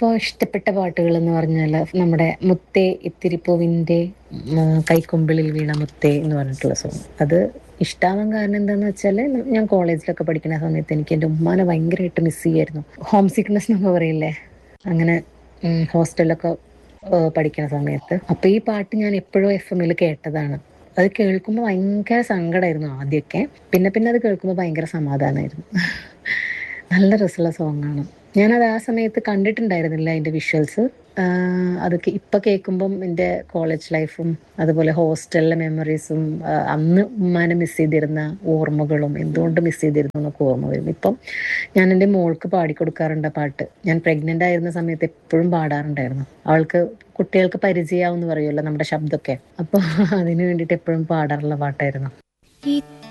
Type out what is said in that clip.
ഇപ്പോൾ ഇഷ്ടപ്പെട്ട പാട്ടുകൾ എന്ന് പറഞ്ഞാൽ നമ്മുടെ മുത്തേ ഇത്തിരിപ്പൂവിൻ്റെ കൈക്കുമ്പിളിൽ വീണ മുത്തേ എന്ന് പറഞ്ഞിട്ടുള്ള സോങ് അത് ഇഷ്ടാവാൻ കാരണം എന്താണെന്ന് വെച്ചാൽ ഞാൻ കോളേജിലൊക്കെ പഠിക്കുന്ന സമയത്ത് എനിക്ക് എൻ്റെ ഉമ്മാനെ ഭയങ്കരമായിട്ട് മിസ് ചെയ്യായിരുന്നു ഹോം സിക്നെസ് എന്നൊക്കെ പറയില്ലേ അങ്ങനെ ഹോസ്റ്റലിലൊക്കെ പഠിക്കുന്ന സമയത്ത് അപ്പോൾ ഈ പാട്ട് ഞാൻ എപ്പോഴും എഫ് എമ്മിൽ കേട്ടതാണ് അത് കേൾക്കുമ്പോൾ ഭയങ്കര സങ്കടമായിരുന്നു ആദ്യമൊക്കെ പിന്നെ പിന്നെ അത് കേൾക്കുമ്പോൾ ഭയങ്കര സമാധാനമായിരുന്നു നല്ല രസമുള്ള സോങ്ങാണ് ഞാനത് ആ സമയത്ത് കണ്ടിട്ടുണ്ടായിരുന്നില്ല അതിൻ്റെ വിഷ്വൽസ് അതൊക്കെ ഇപ്പം കേൾക്കുമ്പം എൻ്റെ കോളേജ് ലൈഫും അതുപോലെ ഹോസ്റ്റലിലെ മെമ്മറീസും അന്ന് ഉമ്മാനെ മിസ് ചെയ്തിരുന്ന ഓർമ്മകളും എന്തുകൊണ്ട് മിസ് ചെയ്തിരുന്നു എന്നൊക്കെ ഓർമ്മ വരും ഇപ്പം ഞാൻ എൻ്റെ മോൾക്ക് പാടിക്കൊടുക്കാറുണ്ട് ആ പാട്ട് ഞാൻ പ്രഗ്നൻ്റ് ആയിരുന്ന സമയത്ത് എപ്പോഴും പാടാറുണ്ടായിരുന്നു അവൾക്ക് കുട്ടികൾക്ക് പരിചയമാവെന്ന് പറയുമല്ലോ നമ്മുടെ ശബ്ദമൊക്കെ അപ്പോൾ അതിന് വേണ്ടിയിട്ട് എപ്പോഴും പാടാറുള്ള പാട്ടായിരുന്നു